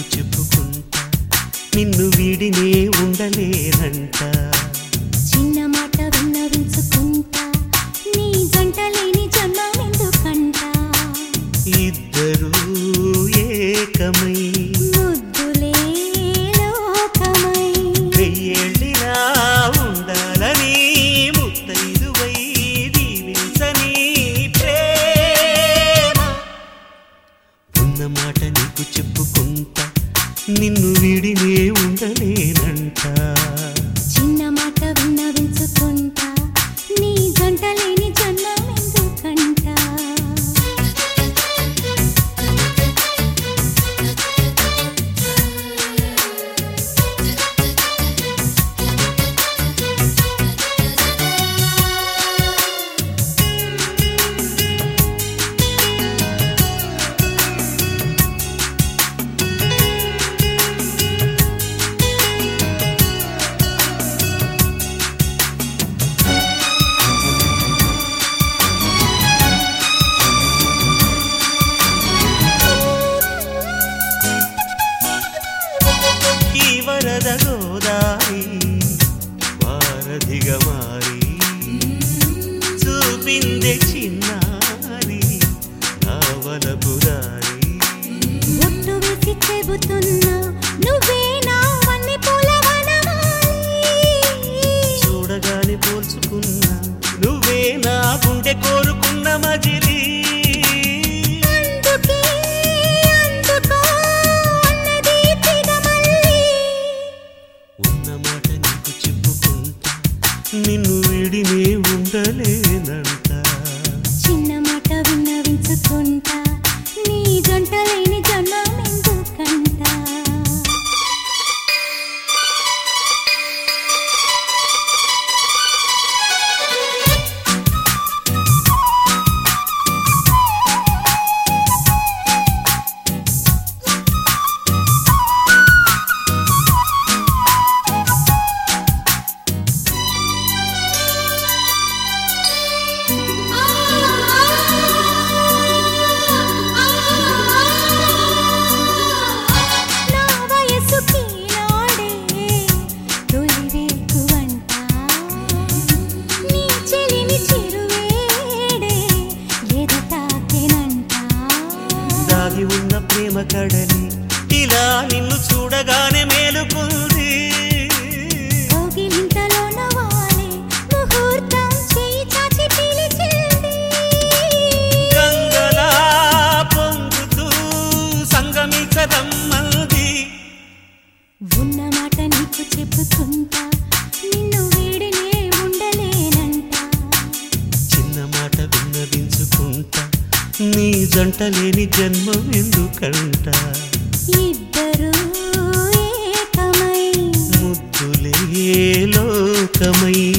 చెప్పుకుంటా నిన్ను వీడినే ఉండలేనంట చిన్న మాట విన్నవించుకుంటా నీ జంట లేని జన్మమెందుకంట ఇద్దరు ఏకమై ముద్దులే లోకమై వెయ్యేళ్ళినా ఉండాలని ముత్తైదువై దీవించని ప్రేమ ఉన్న మాట నీకు చెప్పుకుంటా నిన్ను వీడినే ఉండలేనంట చిన్న మాట విన్నవించుకుంటా నీ జంట లేని జన్మమెందుకంట ఈ వరద గోదారి వారధిగా మారి చూపిందే చిన్నారి నావల పురారి ఒట్టు వేసి చెబుతున్నా నువ్వే నా వన్ని పూల చూడగానే పోల్చుకున్నా నువ్వే నా గుండె కోరుకున్న మజిలీ అందుకే అందుకో అన్నది తిగమల్లి ఉన్న మాట నీకు చెప్పుకుంటా నిన్ను విడినే ఉండలేనంట చిన్న మాట విన్నవించుకుంటా నీ జంట లేని జన్మమెందుకంట నా వయసుకి నాడే తొలి వేకువంట నీ చెలిని చిరువేడే ఎద తాకెనంట దాగి ఉన్న ప్రేమ కడలి ఇలా నిన్ను చూడగానే మేలుకుంది కోగిలింతలోన వాలే ముహూర్తం చేయి చాచి పిలిచింది గంగలా పొంగుతూ సంగమికదమ్మది ఉన్న మాట నీకు చెప్పుకుంటా నిన్ను వీడినే ఉండలేనంట చిన్న మాట విన్నవించుకుంటా నీ జంట లేని జన్మం ఎందుకంట ఇద్దరు ఏకమై ముద్దులే లోకమై